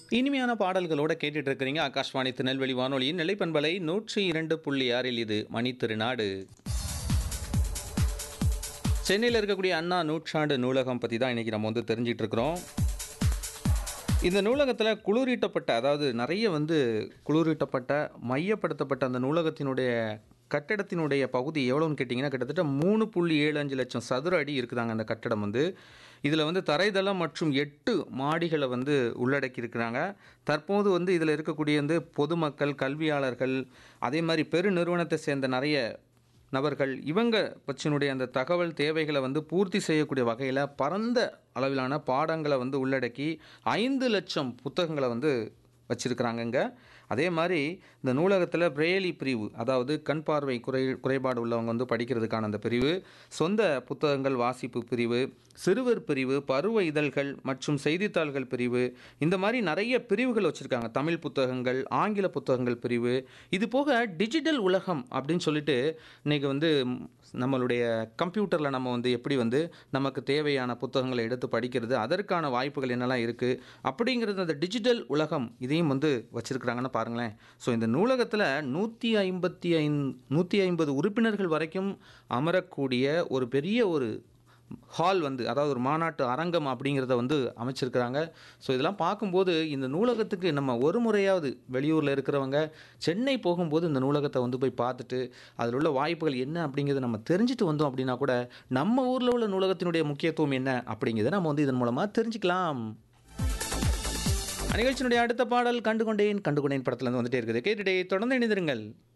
இனிமையான பாடல்களோட கேட்டுட்டு இருக்கிறீங்க ஆகாஷ்வாணி திருநெல்வேலி வானொலியின் நிலைப்பண்பலை நூற்றி இரண்டு புள்ளி ஆறில் இது மணித்திருநாடு சென்னையில் இருக்கக்கூடிய அண்ணா நூற்றாண்டு நூலகம் பற்றி தான் இன்றைக்கி நம்ம வந்து தெரிஞ்சிட்டு இருக்கிறோம் இந்த நூலகத்தில் குளிரூட்டப்பட்ட அதாவது நிறைய வந்து குளிரூட்டப்பட்ட மையப்படுத்தப்பட்ட அந்த நூலகத்தினுடைய கட்டடத்தினுடைய பகுதி எவ்வளோன்னு கேட்டிங்கன்னா கிட்டத்தட்ட மூணு புள்ளி ஏழு அஞ்சு லட்சம் சதுர அடி இருக்குதாங்க அந்த கட்டடம் வந்து இதில் வந்து தரைதளம் மற்றும் எட்டு மாடிகளை வந்து உள்ளடக்கி இருக்கிறாங்க தற்போது வந்து இதில் இருக்கக்கூடிய வந்து பொதுமக்கள் கல்வியாளர்கள் அதே மாதிரி பெரு நிறுவனத்தை சேர்ந்த நிறைய நபர்கள் இவங்க பற்றினுடைய அந்த தகவல் தேவைகளை வந்து பூர்த்தி செய்யக்கூடிய வகையில் பரந்த அளவிலான பாடங்களை வந்து உள்ளடக்கி ஐந்து லட்சம் புத்தகங்களை வந்து வச்சுருக்கிறாங்கங்க அதே மாதிரி இந்த நூலகத்தில் பிரேலி பிரிவு அதாவது கண் பார்வை குறை குறைபாடு உள்ளவங்க வந்து படிக்கிறதுக்கான அந்த பிரிவு சொந்த புத்தகங்கள் வாசிப்பு பிரிவு சிறுவர் பிரிவு பருவ இதழ்கள் மற்றும் செய்தித்தாள்கள் பிரிவு இந்த மாதிரி நிறைய பிரிவுகள் வச்சுருக்காங்க தமிழ் புத்தகங்கள் ஆங்கில புத்தகங்கள் பிரிவு இது போக டிஜிட்டல் உலகம் அப்படின்னு சொல்லிட்டு இன்றைக்கி வந்து நம்மளுடைய கம்ப்யூட்டரில் நம்ம வந்து எப்படி வந்து நமக்கு தேவையான புத்தகங்களை எடுத்து படிக்கிறது அதற்கான வாய்ப்புகள் என்னெல்லாம் இருக்குது அப்படிங்கிறது அந்த டிஜிட்டல் உலகம் இதையும் வந்து வச்சுருக்குறாங்கன்னு பாருங்களேன் ஸோ இந்த நூலகத்தில் நூற்றி ஐம்பத்தி ஐந் நூற்றி ஐம்பது உறுப்பினர்கள் வரைக்கும் அமரக்கூடிய ஒரு பெரிய ஒரு ஹால் வந்து அதாவது ஒரு மாநாட்டு அரங்கம் அப்படிங்கிறத வந்து அமைச்சிருக்கிறாங்க ஸோ இதெல்லாம் பார்க்கும்போது இந்த நூலகத்துக்கு நம்ம ஒரு முறையாவது வெளியூரில் இருக்கிறவங்க சென்னை போகும்போது இந்த நூலகத்தை வந்து போய் பார்த்துட்டு அதில் உள்ள வாய்ப்புகள் என்ன அப்படிங்கிறத நம்ம தெரிஞ்சுட்டு வந்தோம் அப்படின்னா கூட நம்ம ஊரில் உள்ள நூலகத்தினுடைய முக்கியத்துவம் என்ன அப்படிங்கிறத நம்ம வந்து இதன் மூலமாக தெரிஞ்சுக்கலாம் நிகழ்ச்சியினுடைய அடுத்த பாடல் கண்டுகொண்டேன் கண்டுகொண்டேன் படத்துல இருந்து வந்துட்டே இருக்குது கேட்டுட்டே தொடர்ந்து இணைந்திருங்கள்